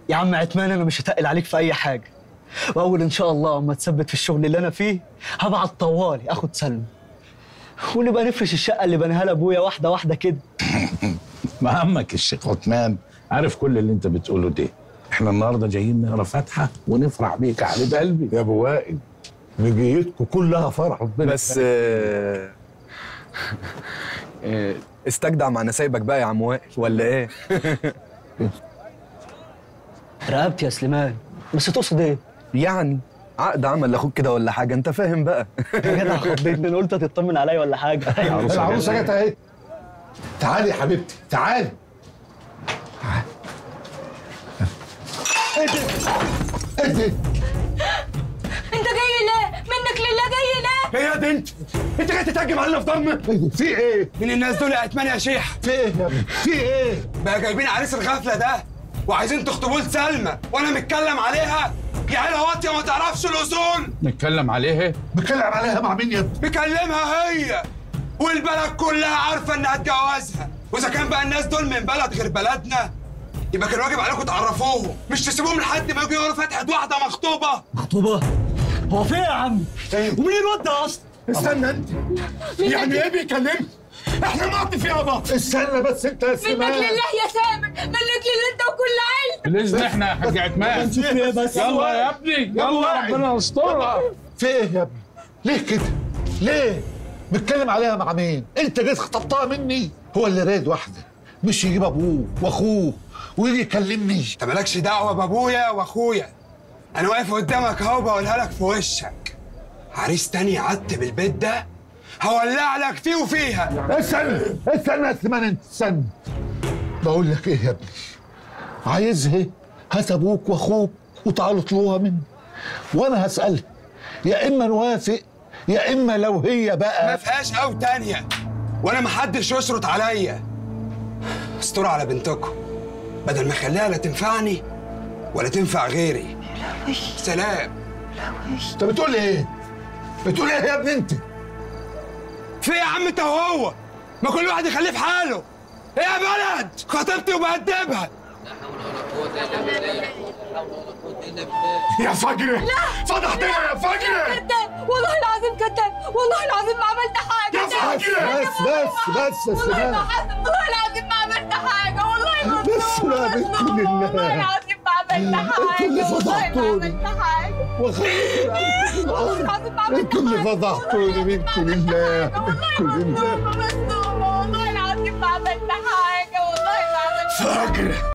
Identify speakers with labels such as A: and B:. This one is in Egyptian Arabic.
A: يا عم عتمان انا مش هتقل عليك في اي حاجه واول ان شاء الله اما تثبت في الشغل اللي انا فيه هبعت طوالي اخد سلمى ونبقى نفرش الشقه اللي بنيها لابويا واحده واحده كده
B: ما عمك الشيخ عثمان عارف كل اللي انت بتقوله ده احنا النهارده جايين نقرا فاتحه ونفرح بيك يا حبيب قلبي
C: يا ابو وائل مجيتكم كلها فرح ربنا
D: بس آه، آه، استجدع مع نسايبك بقى يا عم وائل ولا ايه؟
A: رقبتي يا سليمان بس تقصد ايه؟
D: يعني عقد عمل لاخوك كده ولا حاجه انت فاهم بقى
A: يا جدع خضتني انا قلت هتطمن عليا ولا حاجه
C: العروسه جت اهي تعالي يا حبيبتي تعالي ايه ده؟ ايه ده؟
E: انت جاي ليه؟ منك لله جاي ليه؟
F: ايه يا بنت؟ انت جاي تتهجم علينا في ضمك؟
C: ايه ده؟ في ايه؟
F: مين الناس دول يا اتمان يا شيح؟
C: في ايه يا ابني؟ في ايه؟
F: بقى جايبين عريس الغفله ده وعايزين تخطبوه لسلمى وانا متكلم عليها يا عيله واطيه ما تعرفش الاصول
B: نتكلم عليه
C: بتكلم عليها مع مين يا ابني؟
F: مكلمها هي والبلد كلها عارفه انها تجوزها واذا كان بقى الناس دول من بلد غير بلدنا يبقى كان واجب عليكم تعرفوهم مش تسيبوهم لحد ما يجوا يقولوا فتحه واحده مخطوبه
A: مخطوبه هو فين يا عم؟ ومين الواد ده اصلا؟
C: استنى انت
F: يعني ايه بيكلمني؟ احنا نقضي فيها بعض
C: استنى بس انت يا
E: منك
C: سليمان
E: لله يا سامر منك لله انت وكل عيلتك
B: بالاذن احنا يا حاج عتمان
A: شوف ايه بس
B: يلا يا ابني يلا ربنا يسترها
C: في ايه يا ابني؟ ليه كده؟ ليه؟ بتكلم عليها مع مين؟ انت جيت خطبتها مني هو اللي رايد واحده مش يجيب ابوه واخوه ويجي يكلمني
F: انت مالكش دعوه بابويا واخويا انا واقف قدامك اهو بقولها لك في وشك عريس تاني عدت بالبيت ده هولع لك فيه وفيها
C: استنى استنى يا سليمان انت استنى بقول لك ايه يا ابني عايزها هات ابوك واخوك وتعالوا اطلبوها مني وانا هسالها يا اما نوافق يا اما لو هي
F: ما
C: بقى
F: فيهاش او تانية وانا محدش يشرط عليا استر على بنتكم بدل ما اخليها لا تنفعني ولا تنفع غيري سلام
C: انت بتقول ايه؟ بتقول ايه يا ابني انت؟
F: في يا عم انت وهو ما كل واحد يخليه في حاله ايه يا بلد خطيبتي وبهدبها يا فجر فضحتنا يا فجر
E: كذاب والله العظيم كذاب والله العظيم ما عملت حاجه
F: يا فجر
C: بس بس بس يا
E: والله
C: سليمان
E: ما حصل والله العظيم ما عملت حاجه والله
C: بس
E: مظلوم
C: بقى بنت
E: مظلوم.
C: لله.
E: والله العظيم ما عملت حاجه
C: اللي
E: والله ما
C: فضحتوني.
E: عملت حاجه
C: وخليك
E: والله العظيم ما عملت
C: انتوا اللي
E: حاجة.
C: فضحتوني بنت لله
E: والله
C: بنت لله
E: مظلومه مظلومه والله العظيم ما عملت حاجه والله ما عملت
F: فجر